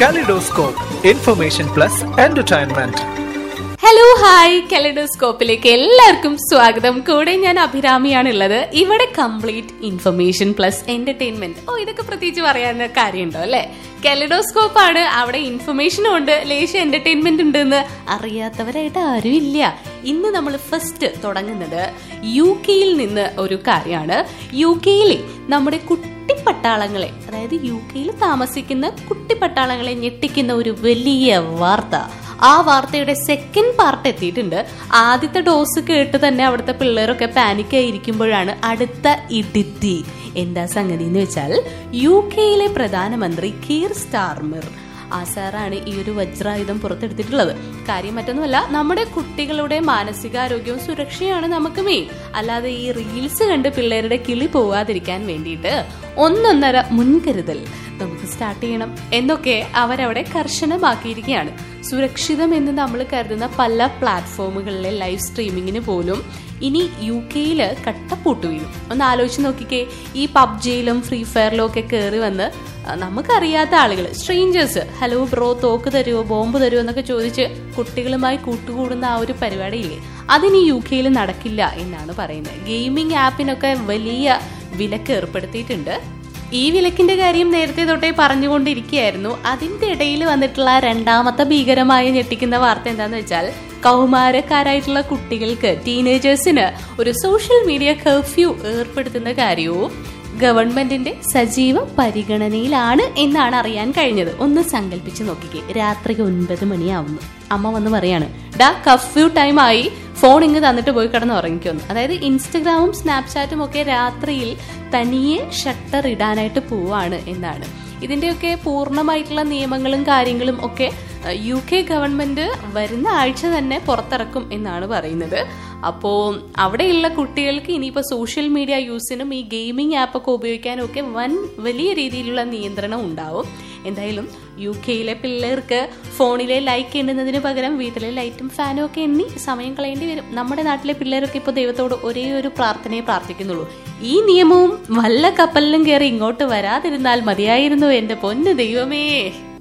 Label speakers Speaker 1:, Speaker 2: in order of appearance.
Speaker 1: Kaleidoscope, information plus entertainment.
Speaker 2: Hello hi കെലഡോസ്കോപ്പിലേക്ക് എല്ലാവർക്കും സ്വാഗതം കൂടെ ഞാൻ അഭിരാമിയാണ് ഉള്ളത് ഇവിടെ കംപ്ലീറ്റ് ഇൻഫർമേഷൻ പ്ലസ് എന്റർടൈൻമെന്റ് ഓ ഇതൊക്കെ പ്രത്യേകിച്ച് പറയാൻ കാര്യമുണ്ടോ അല്ലെ കെലഡോസ്കോപ്പ് ആണ് അവിടെ ഇൻഫർമേഷനും ഉണ്ട് ലേശം എന്റർടൈൻമെന്റ് ഉണ്ട് എന്ന് അറിയാത്തവരായിട്ട് ആരും ഇല്ല ഇന്ന് നമ്മൾ ഫസ്റ്റ് തുടങ്ങുന്നത് യു കെയിൽ നിന്ന് ഒരു കാര്യമാണ് യു കെയിലെ നമ്മുടെ കുട്ടി പട്ടാളങ്ങളെ അതായത് യു കെയിൽ താമസിക്കുന്ന കുട്ടി പട്ടാളങ്ങളെ ഞെട്ടിക്കുന്ന ഒരു വലിയ വാർത്ത ആ വാർത്തയുടെ സെക്കൻഡ് പാർട്ട് എത്തിയിട്ടുണ്ട് ആദ്യത്തെ ഡോസ് കേട്ട് തന്നെ അവിടുത്തെ പിള്ളേരൊക്കെ പാനിക് ആയിരിക്കുമ്പോഴാണ് അടുത്ത ഇടിത്തി എന്താ സംഗതി എന്ന് വെച്ചാൽ യു കെയിലെ പ്രധാനമന്ത്രി കീർ സ്റ്റാർമർ ആ സാറാണ് ഈ ഒരു വജ്രായുധം പുറത്തെടുത്തിട്ടുള്ളത് കാര്യം മറ്റൊന്നുമല്ല നമ്മുടെ കുട്ടികളുടെ മാനസികാരോഗ്യവും സുരക്ഷയാണ് നമുക്ക് മെയിൻ അല്ലാതെ ഈ റീൽസ് കണ്ട് പിള്ളേരുടെ കിളി പോവാതിരിക്കാൻ വേണ്ടിയിട്ട് ഒന്നൊന്നര മുൻകരുതൽ നമുക്ക് സ്റ്റാർട്ട് ചെയ്യണം എന്നൊക്കെ അവരവിടെ കർശനമാക്കിയിരിക്കുകയാണ് സുരക്ഷിതം എന്ന് നമ്മൾ കരുതുന്ന പല പ്ലാറ്റ്ഫോമുകളിലെ ലൈവ് സ്ട്രീമിങ്ങിന് പോലും ഇനി യു കെയിൽ കട്ടപ്പൂട്ട് വീഴും ഒന്ന് ആലോചിച്ച് നോക്കിക്കേ ഈ പബ്ജിയിലും ഫ്രീ ഫയറിലും ഒക്കെ കയറി വന്ന് അഹ് നമുക്കറിയാത്ത ആളുകൾ സ്ട്രേഞ്ചേഴ്സ് ഹലോ ബ്രോ തോക്ക് തരുമോ ബോംബ് തരുമോ എന്നൊക്കെ ചോദിച്ച് കുട്ടികളുമായി കൂട്ടുകൂടുന്ന ആ ഒരു പരിപാടിയില്ലേ അതിന് യു കെയിൽ നടക്കില്ല എന്നാണ് പറയുന്നത് ഗെയിമിംഗ് ആപ്പിനൊക്കെ വലിയ വിലക്ക് ഏർപ്പെടുത്തിയിട്ടുണ്ട് ഈ വിലക്കിന്റെ കാര്യം നേരത്തെ തൊട്ടേ പറഞ്ഞുകൊണ്ടിരിക്കുകയായിരുന്നു അതിന്റെ ഇടയിൽ വന്നിട്ടുള്ള രണ്ടാമത്തെ ഭീകരമായ ഞെട്ടിക്കുന്ന വാർത്ത എന്താന്ന് വെച്ചാൽ കൗമാരക്കാരായിട്ടുള്ള കുട്ടികൾക്ക് ടീനേജേഴ്സിന് ഒരു സോഷ്യൽ മീഡിയ കർഫ്യൂ ഏർപ്പെടുത്തുന്ന കാര്യവും ഗവൺമെന്റിന്റെ സജീവ പരിഗണനയിലാണ് എന്നാണ് അറിയാൻ കഴിഞ്ഞത് ഒന്ന് സങ്കല്പിച്ച് നോക്കിക്കേ രാത്രി ഒൻപത് മണിയാവുന്നു അമ്മ വന്ന് പറയാണ് ഡാ കർഫ്യൂ ടൈം ആയി ഫോൺ ഇങ്ങ് തന്നിട്ട് പോയി കിടന്ന് ഉറങ്ങിക്കൊന്നു അതായത് ഇൻസ്റ്റഗ്രാമും സ്നാപ്ചാറ്റും ഒക്കെ രാത്രിയിൽ തനിയെ ഷട്ടർ ഇടാനായിട്ട് പോവാണ് എന്നാണ് ഇതിന്റെയൊക്കെ പൂർണ്ണമായിട്ടുള്ള നിയമങ്ങളും കാര്യങ്ങളും ഒക്കെ അഹ്, യു കെ ഗവൺമെന്റ് വരുന്ന ആഴ്ച തന്നെ പുറത്തിറക്കും എന്നാണ് പറയുന്നത് അപ്പോൾ അവിടെയുള്ള കുട്ടികൾക്ക് ഇനിയിപ്പോൾ സോഷ്യൽ മീഡിയ യൂസിനും ഈ ഗെയിമിംഗ് ആപ്പൊക്കെ ഉപയോഗിക്കാനും ഒക്കെ വൻ വലിയ രീതിയിലുള്ള നിയന്ത്രണം ഉണ്ടാവും എന്തായാലും യു കെയിലെ പിള്ളേർക്ക് ഫോണിലെ ലൈക്ക് എണ്ണുന്നതിന് പകരം വീട്ടിലെ ലൈറ്റും ഫാനും ഒക്കെ എണ്ണി സമയം കളയേണ്ടി വരും നമ്മുടെ നാട്ടിലെ പിള്ളേരൊക്കെ ഇപ്പോൾ ദൈവത്തോട് ഒരേ ഒരു പ്രാർത്ഥനയെ പ്രാർത്ഥിക്കുന്നുള്ളൂ ഈ നിയമവും വല്ല കപ്പലിലും കയറി ഇങ്ങോട്ട് വരാതിരുന്നാൽ മതിയായിരുന്നു എന്റെ പൊന്ന് ദൈവമേ